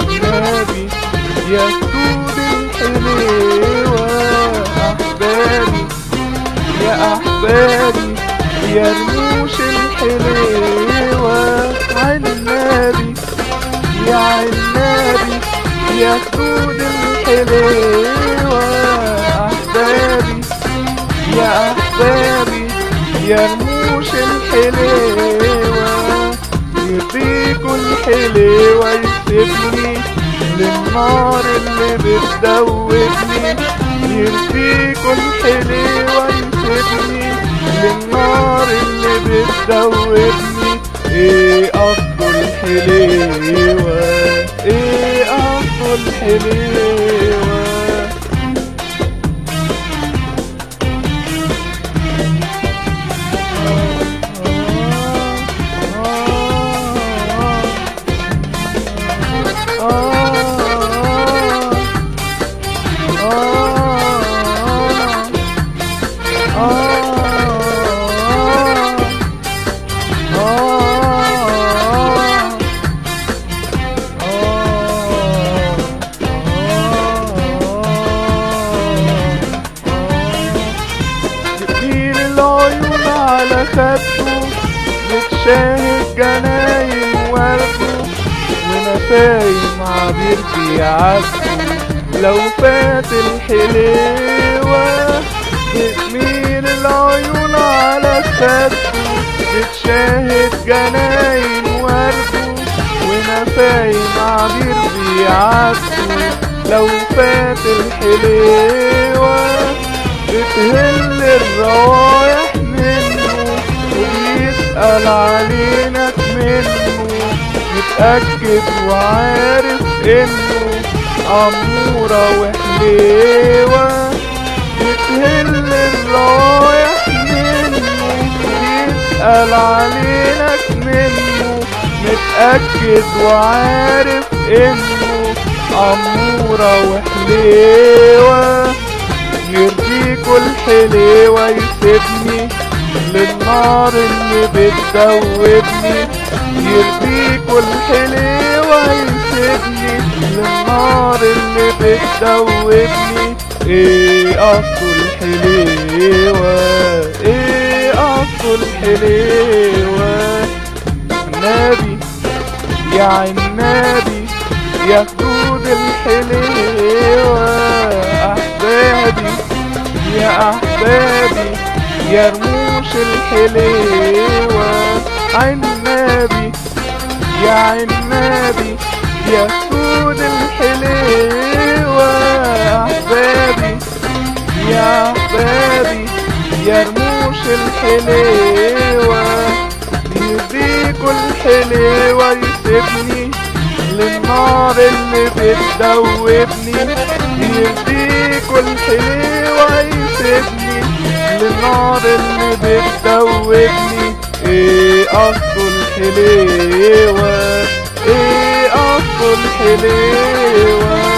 عنابي يا خدود الحلوة أحبابي يا أحبابي يا رموش الحلوة عنابي يا عنابي يا خدود الحلوة أحبابي يا أحبابي يا رموش الحلوة يرضيكوا الحلوة يسيبني للنار اللي بتدوبني يرضيكوا الحلوة يسيبني للنار اللي بتدوبني ايه اصل الحلوة ايه اصل الحلوة كتير العيون على خده بتشاهد جناين ورده ونسايم عبير بيعدوا لو فات الحلوة بتميل العيون على خده بتشاهد جناين ورده ونسايم عبير بيعدوا لو فات الحلوة بتهل الروايح منه وبيسأل علينك منه متأكد وعارف انه أمورة وحليوة بتهل الروايح منه بيسأل علينك منه متأكد وعارف انه أمورة وحليوة يرضيكوا الحلوة يسيبني للنار اللي بتدوبني يرضيكوا الحلوة يسيبني للنار اللي بتدوبني ايه اصل الحلوة ايه اصل الحلوة عنابي يا عنابي يا خدود الحلوة أحبابي يا أحبابي يا رموش الحلوة عنابي يا عنابي يا خدود الحلوة أحبابي يا أحبابي يا رموش الحلوة يديكوا الحلوة يسيبني للنار اللي بتدوبني يديكوا الحلوة يسيبني للنار اللي بتدوبني ايه اصل الحلوة ايه اصل الحلوة